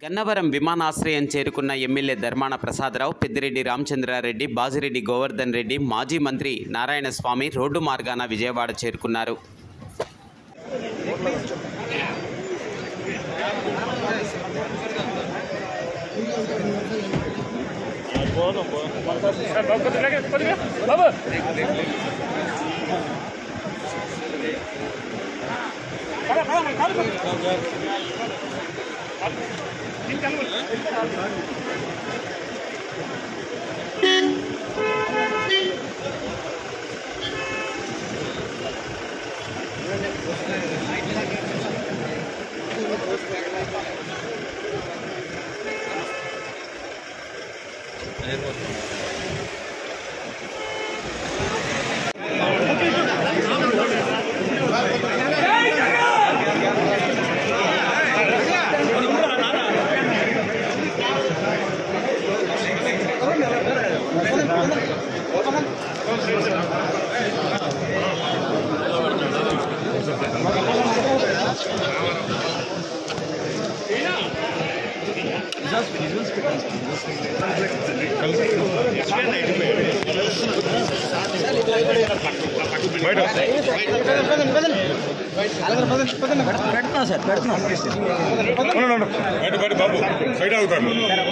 గన్నవరం విమానాశ్రయం చేరుకున్న ఎమ్మెల్యే ధర్మాన ప్రసాదరావు పెద్దిరెడ్డి రామచంద్రారెడ్డి బాజిరెడ్డి గోవర్ధన్ రెడ్డి మాజీ మంత్రి నారాయణ స్వామి రోడ్డు మార్గాన విజయవాడ చేరుకున్నారు బయట బయట బాబు బయట అవుతాడు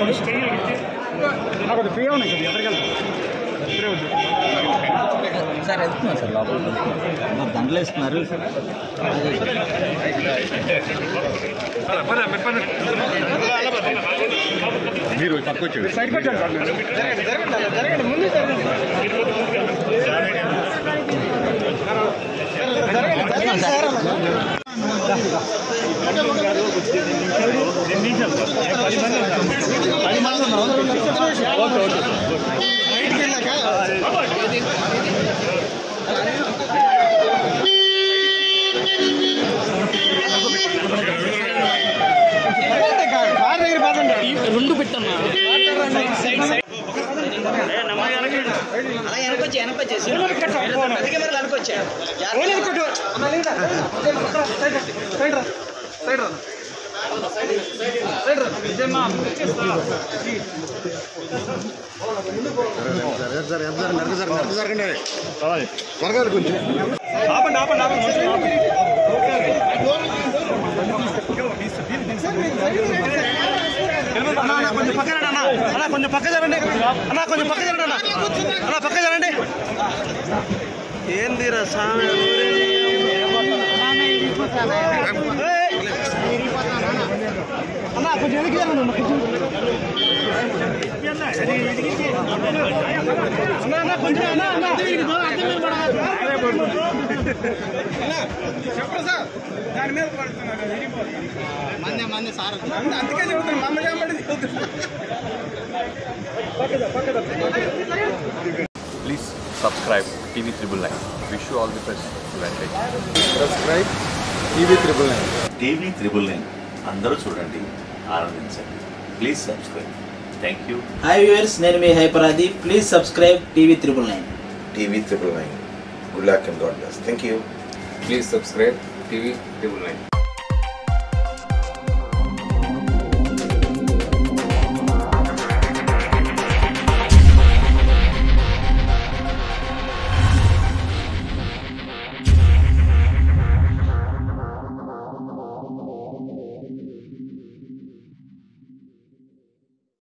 సార్ వెళ్తున్నా సార్ లోపల మా దండలు వేస్తున్నారు మీరు తక్కువ వచ్చేది రెండు పెట్టమ్మా అలా వెనకొచ్చి వెనకొచ్చేసి కెమెరాలు వెనకొచ్చా త్వరగా కొంచెం అన్న కొంచెం పక్కన రండి అన్న అన్న కొంచెం పక్క జరండి అన్న కొంచెం పక్క జరండి అన్న అన్న పక్క జరండి ఏందిరా స్వామి ఏయ్! అన్న కొంచెం వెనక్కి జరండి అన్న కొంచెం అన్న అన్న కొంచెం అన్న అన్న దాని మీద పడుతున్నారు మంది మంది సార్ అందుకే చెబుతాను మా అమ్మ చెప్పండి Please subscribe TV Triple Nine. Wish you all the best. Advantage. Subscribe TV triple nine TV triple nine అందరూ చూడండి ఆనందించండి please subscribe thank you hi viewers నేను మీ హైపరాది please subscribe TV triple nine TV Triple Nine. Good luck and God bless. Thank you. Please subscribe TV Triple Nine.